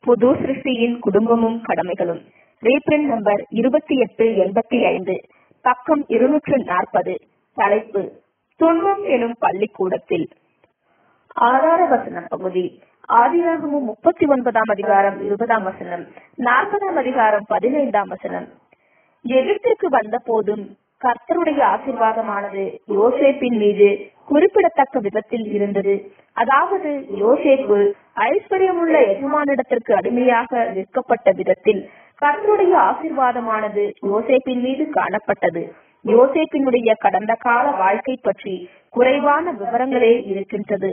புது சிருஷ்டியின் குடும்பமும் கடமைகளும் reprint number இருபத்தி எட்டு எண்பத்தி ஐந்து பக்கம் இருநூற்று நாற்பது தலைப்பு துன்பம் எனும் பள்ளிக்கூடத்தில் ஆதார வசன பகுதி ஆதியாகமும் முப்பத்தி ஒன்பதாம் அதிகாரம் இருபதாம் வசனம் நாற்பதாம் அதிகாரம் பதினைந்தாம் வசனம் எகிப்திற்கு வந்த போதும் கர்த்தருடைய ஆசிர்வாதமானது யோசேப்பின் மீது குறிப்பிடத்தக்க விதத்தில் இருந்தது அதாவது யோசேப்பு ஐஸ்வர்யமுள்ள எஜமானிடத்திற்கு அடிமையாக விற்கப்பட்ட விதத்தில் கர்த்தருடைய ஆசிர்வாதமானது யோசேப்பின் மீது காணப்பட்டது யோசேப்பினுடைய கடந்த கால வாழ்க்கை பற்றி குறைவான விவரங்களே இருக்கின்றது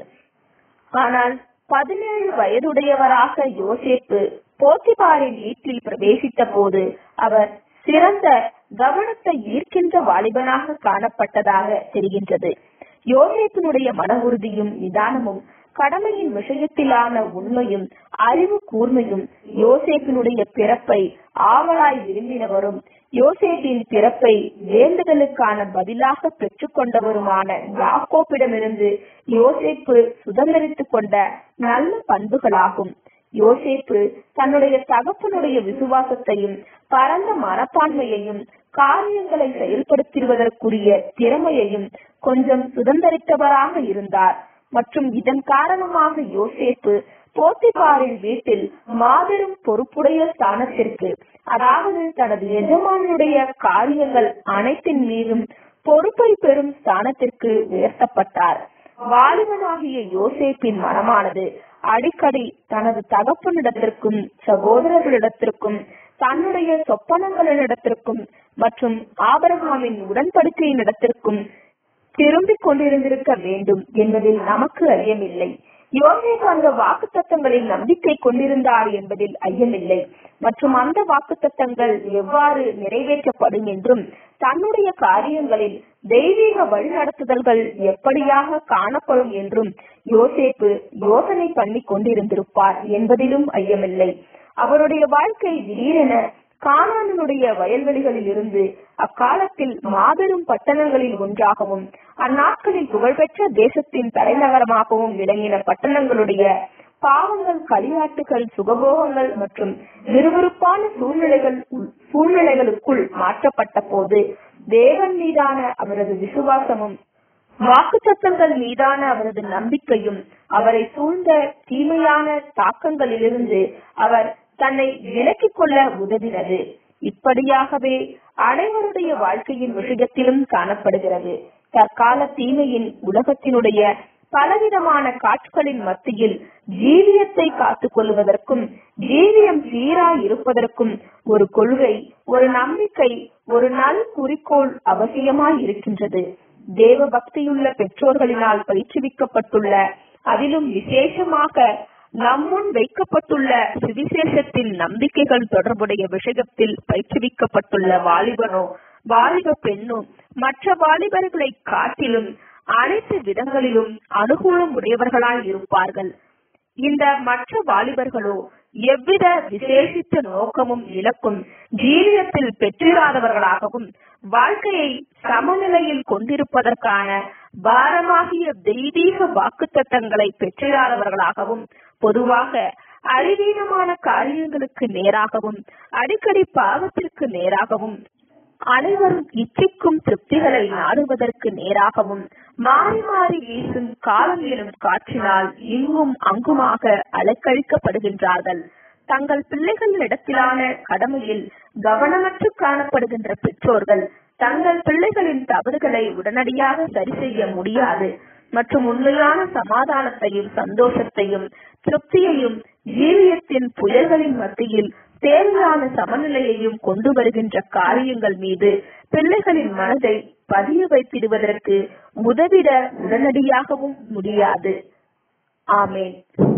ஆனால் பதினேழு வயதுடையவராக யோசேப்பு போத்திபாரின் வீட்டில் பிரவேசித்த போது அவர் சிறந்த கவனத்தை ஈர்க்கின்ற வாலிபனாக காணப்பட்டதாக தெரிகின்றது யோசேப்பினுடைய மன உறுதியும் நிதானமும் கடமையின் விஷயத்திலான உண்மையும் அறிவு கூர்மையும் யோசேப்பினுடைய பிறப்பை ஆவலாய் விரும்பினவரும் யோசேப்பின் பிறப்பை வேண்டுதலுக்கான பதிலாக பெற்றுக்கொண்டவருமான யாக்கோப்பிடமிருந்து யோசேப்பு சுதந்திரித்துக் கொண்ட நல்ல பண்புகளாகும் யோசேப்பு தன்னுடைய தகப்பனுடைய விசுவாசத்தையும் பரந்த மனப்பான்மையையும் காரியங்களை செயல்படுத்துவதற்குரிய திறமையையும் கொஞ்சம் சுதந்திரித்தவராக இருந்தார் மற்றும் இதன் காரணமாக யோசேப்பு போத்திபாரின் வீட்டில் மாபெரும் பொறுப்புடைய ஸ்தானத்திற்கு அதாவது தனது எஜமானுடைய காரியங்கள் அனைத்தின் மீதும் பொறுப்பை பெறும் ஸ்தானத்திற்கு உயர்த்தப்பட்டார் வாலிபனாகிய யோசேப்பின் மனமானது அடிக்கடி தனது தகப்பனிடத்திற்கும் சகோதரர்களிடத்திற்கும் தன்னுடைய சொப்பனங்களிடத்திற்கும் மற்றும் ஆபரகாமின் உடன்படிக்கையினிடத்திற்கும் திரும்பிக் கொண்டிருந்திருக்க வேண்டும் என்பதில் நமக்கு ஐயமில்லை யோசேப்பு அந்த வாக்கு தத்தங்களில் நம்பிக்கை கொண்டிருந்தார் என்பதில் ஐயமில்லை மற்றும் அந்த வாக்கு தத்தங்கள் எவ்வாறு நிறைவேற்றப்படும் என்றும் தன்னுடைய காரியங்களில் தெய்வீக வழிநடத்துதல்கள் எப்படியாக காணப்படும் என்றும் யோசேப்பு யோசனை பண்ணி கொண்டிருந்திருப்பார் என்பதிலும் ஐயமில்லை அவருடைய வாழ்க்கை திடீரென கானானுடைய வயல்வெளிகளில் இருந்து அக்காலத்தில் மாபெரும் பட்டணங்களில் ஒன்றாகவும் அந்நாட்களில் புகழ்பெற்ற தேசத்தின் தலைநகரமாகவும் விளங்கின பட்டணங்களுடைய பாவங்கள் களியாட்டுகள் சுகபோகங்கள் மற்றும் விறுவிறுப்பான சூழ்நிலைகள் சூழ்நிலைகளுக்குள் மாற்றப்பட்ட போது தேவன் மீதான அவரது விசுவாசமும் வாக்கு சத்தங்கள் மீதான அவரது நம்பிக்கையும் அவரை சூழ்ந்த தீமையான தாக்கங்களிலிருந்து அவர் தன்னை விலக்கிக் கொள்ள உதவினது இப்படியாகவே அனைவருடைய வாழ்க்கையின் விஷயத்திலும் காணப்படுகிறது தற்கால தீமையின் உலகத்தினுடைய பலவிதமான காட்சிகளின் மத்தியில் ஜீவியத்தை காத்துக் கொள்வதற்கும் ஜீவியம் சீராய் இருப்பதற்கும் ஒரு கொள்கை ஒரு நம்பிக்கை ஒரு நல் குறிக்கோள் அவசியமாய் இருக்கின்றது தேவ பக்தியுள்ள பெற்றோர்களினால் பயிற்றுவிக்கப்பட்டுள்ள அதிலும் விசேஷமாக நம்முன் வைக்கப்பட்டுள்ள சுவிசேஷத்தில் நம்பிக்கைகள் தொடர்புடைய விஷயத்தில் பயிற்றுவிக்கப்பட்டுள்ள வாலிபனோ வாலிப பெண்ணோ மற்ற வாலிபர்களை காட்டிலும் அனைத்து விதங்களிலும் அனுகூலம் உடையவர்களாய் இருப்பார்கள் இந்த மற்ற வாலிபர்களோ எவ்வித விசேஷித்த நோக்கமும் இலக்கும் ஜீவியத்தில் பெற்றிராதவர்களாகவும் வாழ்க்கையை சமநிலையில் கொண்டிருப்பதற்கான பாரமாகிய தெய்வீக வாக்குத்தத்தங்களை பெற்றிராதவர்களாகவும் பொதுவாக அறிவீனமான காரியங்களுக்கு நேராகவும் அடிக்கடி பாவத்திற்கு நேராகவும் அனைவரும் இச்சைக்கும் திருப்திகளை நாடுவதற்கு நேராகவும் மாறி மாறி வீசும் காலம் எனும் காற்றினால் இங்கும் அங்குமாக அலைக்கழிக்கப்படுகின்றார்கள் தங்கள் பிள்ளைகளிடத்திலான கடமையில் கவனமற்று காணப்படுகின்ற பெற்றோர்கள் தங்கள் பிள்ளைகளின் தவறுகளை உடனடியாக சரி செய்ய முடியாது மற்றும் உண்மையான சமாதானத்தையும் சந்தோஷத்தையும் திருப்தியையும் ஜீவியத்தின் புயல்களின் மத்தியில் தேவையான சமநிலையையும் கொண்டு வருகின்ற காரியங்கள் மீது பிள்ளைகளின் மனதை பதிய வைத்திடுவதற்கு உதவிட உடனடியாகவும் முடியாது ஆமேன்